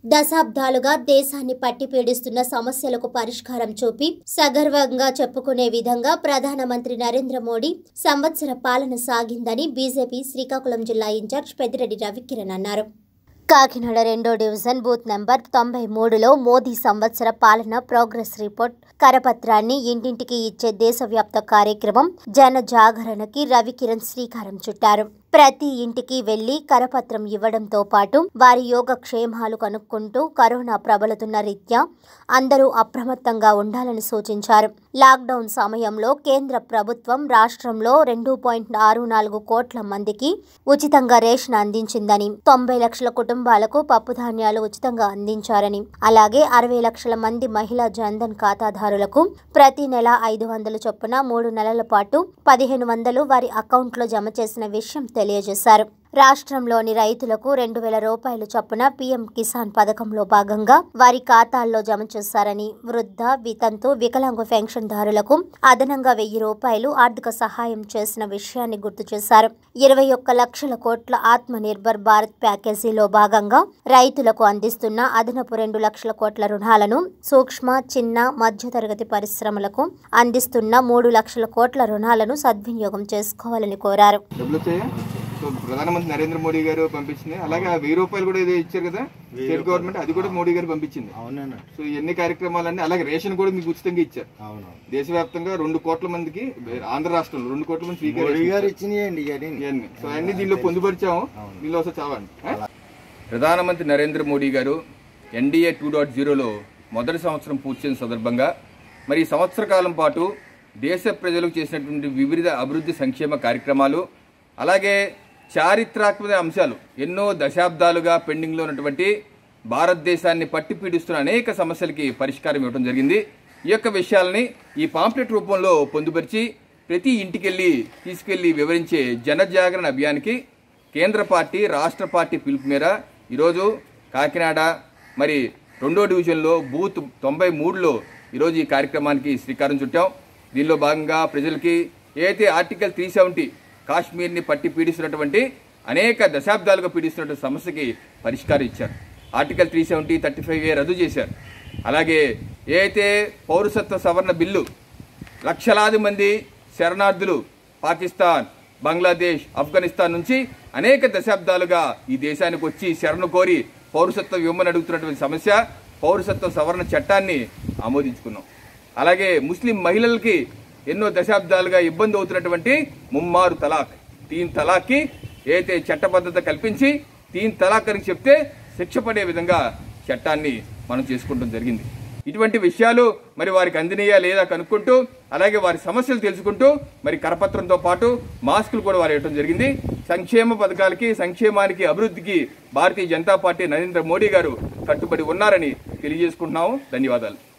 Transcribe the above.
దశాబ్దాలుగా దేశాన్ని పట్టి పీడిస్తున్న సమస్యలకు పరిష్కారం చూపి సగర్వంగా చెప్పుకునే విధంగా ప్రధానమంత్రి నరేంద్ర మోడీ సంవత్సర పాలన సాగిందని బీజేపీ శ్రీకాకుళం జిల్లా ఇన్ఛార్జ్ పెద్దిరెడ్డి రవికిరణ్ అన్నారు కాకినాడ రెండో డివిజన్ బూత్ నంబర్ తొంభై మూడులో మోదీ సంవత్సర పాలన ప్రోగ్రెస్ రిపోర్ట్ కరపత్రాన్ని ఇంటింటికి ఇచ్చే దేశవ్యాప్త కార్యక్రమం జన జాగరణకి రవికిరణ్ శ్రీకారం చుట్టారు ప్రతి ఇంటికి వెళ్లి కరపత్రం ఇవ్వడంతో పాటు వారి యోగక్షేమాలు కనుక్కుంటూ కరోనా ప్రబలుతున్న రీత్యా అందరూ అప్రమత్తంగా ఉండాలని సూచించారు లాక్డౌన్ సమయంలో కేంద్ర ప్రభుత్వం రాష్ట్రంలో రెండు పాయింట్ ఆరు నాలుగు కోట్ల మందికి ఉచితంగా రేషన్ అందించిందని తొంభై లక్షల కుటుంబాలకు పప్పు ధాన్యాలు ఉచితంగా అందించారని అలాగే అరవై లక్షల మంది మహిళా జన్ధన్ ఖాతాదారులకు ప్రతి నెల ఐదు వందలు చొప్పున మూడు నెలల పాటు పదిహేను వందలు వారి అకౌంట్లో జమ చేసిన విషయం తెలియజేశారు రాష్ట్రంలోని రైతులకు రెండు వేల రూపాయలు చొప్పున పీఎం కిసాన్ పథకంలో భాగంగా వారి ఖాతాల్లో జమ చేశారని వృద్ధ వితంతు వికలాంగ పెన్షన్దారులకు అదనంగా వెయ్యి రూపాయలు ఆర్థిక సహాయం చేసిన విషయాన్ని గుర్తు చేశారు ఇరవై ఒక్క లక్షల కోట్ల ఆత్మ నిర్భర్ భారత్ ప్యాకేజీలో భాగంగా రైతులకు అందిస్తున్న అదనపు రెండు లక్షల కోట్ల రుణాలను సూక్ష్మ చిన్న మధ్యతరగతి పరిశ్రమలకు అందిస్తున్న మూడు లక్షల కోట్ల రుణాలను సద్వినియోగం చేసుకోవాలని కోరారు డబ్బులు వచ్చాయా సో ప్రధానమంత్రి నరేంద్ర మోడీ గారు పంపించింది అలాగే ఆ వెయ్యి రూపాయలు కూడా ఏదో ఇచ్చారు కదా స్టేట్ గవర్నమెంట్ అది కూడా మోడీ గారు పంపించింది అవునండి సో ఎన్ని కార్యక్రమాలన్నీ అలాగే రేషన్ కూడా మీకు ఉచితంగా ఇచ్చారు అవును దేశవ్యాప్తంగా రెండు కోట్ల మందికి ఆంధ్ర రాష్ట్రంలో రెండు కోట్ల మంది ఫ్రీగా మోడీ రేషన్ గారు ఇచ్చారు. ఇచ్చినాయండి ఇవన్నీ ఇవన్నీ సో అన్ని దీనిలో పొందుపరిచాము అవును. దీనిలో ఒకసారి చదవండి ఆ? ప్రధానమంత్రి నరేంద్ర మోడీ గారు ఎన్డీఏ టూ డాట్ జీరోలో మొదటి సంవత్సరం పూర్తి చేసిన సందర్భంగా మరి ఈ సంవత్సర కాలం పాటు దేశ ప్రజలకు చేసినటువంటి వివిధ అభివృద్ధి సంక్షేమ కార్యక్రమాలు అలాగే చారిత్రాత్మక అంశాలు ఎన్నో దశాబ్దాలుగా పెండింగ్లో ఉన్నటువంటి భారతదేశాన్ని పట్టి పీడిస్తున్న అనేక సమస్యలకి పరిష్కారం ఇవ్వడం జరిగింది ఈ యొక్క విషయాలని ఈ పాంప్లెట్ రూపంలో పొందుపరిచి ప్రతి ఇంటికెళ్ళి తీసుకెళ్లి వివరించే జనజాగరణ అభియానికి కేంద్ర పార్టీ రాష్ట్ర పార్టీ పిలుపు మేర ఈరోజు కాకినాడ మరి రెండో డివిజన్లో బూత్ తొంభై మూడులో ఈరోజు ఈ కార్యక్రమానికి శ్రీకారం చుట్టాం దీనిలో భాగంగా ప్రజలకి ఏదైతే ఆర్టికల్ త్రీ సెవెంటీ కాశ్మీర్ని పట్టి పీడిస్తున్నటువంటి అనేక దశాబ్దాలుగా పీడిస్తున్నటువంటి సమస్యకి పరిష్కారం ఇచ్చారు article three seventy thirty five A రద్దు చేశారు అలాగే ఏదైతే పౌరసత్వ సవరణ బిల్లు లక్షలాది మంది శరణార్థులు పాకిస్తాన్ బంగ్లాదేశ్ ఆఫ్ఘనిస్తాన్ నుంచి అనేక దశాబ్దాలుగా ఈ దేశానికి వచ్చి శరణు కోరి పౌరసత్వ ఇవ్వమని అడుగుతున్నటువంటి సమస్య పౌరసత్వ సవరణ చట్టాన్ని ఆమోదించుకున్నాం అలాగే ముస్లిం మహిళలకి ఎన్నో దశాబ్దాలుగా ఇబ్బంది అవుతున్నటువంటి ముమ్మారు తలాక్ తీన్ తలాక్కి ఏదైతే చట్టబద్ధత కల్పించి తీన్ తలాక్ అని చెప్తే శిక్ష పడే విధంగా చట్టాన్ని మనం చేసుకోవడం జరిగింది ఇటువంటి విషయాలు మరి వారికి అందినయా లేదా కనుక్కుంటూ అలాగే వారి సమస్యలు తెలుసుకుంటూ మరి కరపత్రంతో పాటు మాస్కులు కూడా వారు ఇవ్వడం జరిగింది సంక్షేమ పథకాలకి సంక్షేమానికి అభివృద్ధికి భారతీయ జనతా పార్టీ నరేంద్ర మోడీ గారు కట్టుబడి ఉన్నారని తెలియజేసుకుంటున్నాము ధన్యవాదాలు